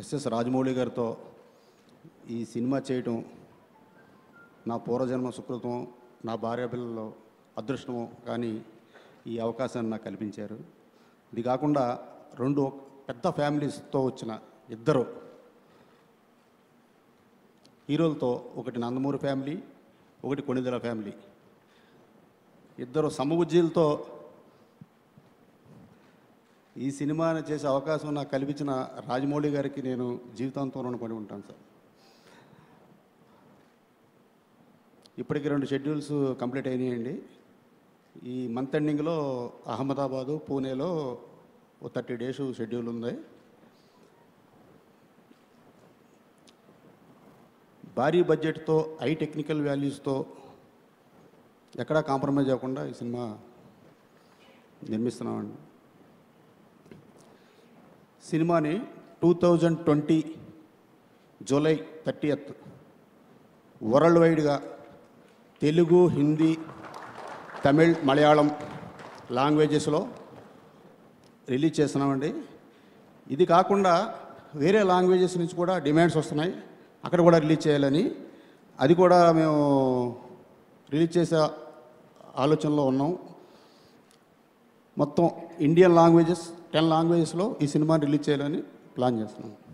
SS Rajamouli గారితో ఈ cinema చేయటం నా పూర్వజన్మ సుకృతం నా భార్య పిల్లలు అదృష్టము కానీ ఈ అవకాశాన్ని నాకు కల్పించారు ఇది కాకుండా రెండు పెద్ద ఫ్యామిలీస్తో వచ్చిన ఇద్దరు హీరోలతో ఒకటి నందమూరి ఫ్యామిలీ ఒకటి కొణిదెల ఫ్యామిలీ ఇద్దరు సమబుజ్జీలతో ఈ సినిమాని చేసే అవకాశం నాకు కల్పించిన రాజమౌళి గారికి నేను జీవితాంతం రుణపడి ఉంటాను సార్ ఇప్పటికి రెండు షెడ్యూల్స్ కంప్లీట్ అయినాయండి ఈ మంత్ ఎండింగ్లో అహ్మదాబాదు పూణేలో ఓ థర్టీ డేస్ షెడ్యూల్ ఉంది భారీ బడ్జెట్తో హై టెక్నికల్ వాల్యూస్తో ఎక్కడా కాంప్రమైజ్ అవ్వకుండా ఈ సినిమా నిర్మిస్తున్నామండి సినిమాని two thousand twenty July thirtieth world వైడ్గా తెలుగు హిందీ తమిళ్ మలయాళం లాంగ్వేజెస్లో రిలీజ్ చేస్తున్నామండి ఇది కాకుండా వేరే లాంగ్వేజెస్ నుంచి కూడా డిమాండ్స్ వస్తున్నాయి అక్కడ కూడా రిలీజ్ చేయాలని అది కూడా మేము రిలీజ్ చేసే ఆలోచనలో ఉన్నాం మొత్తం ఇండియన్ లాంగ్వేజెస్ టెన్ లాంగ్వేజెస్లో ఈ సినిమాని రిలీజ్ చేయాలని ప్లాన్ చేస్తున్నాం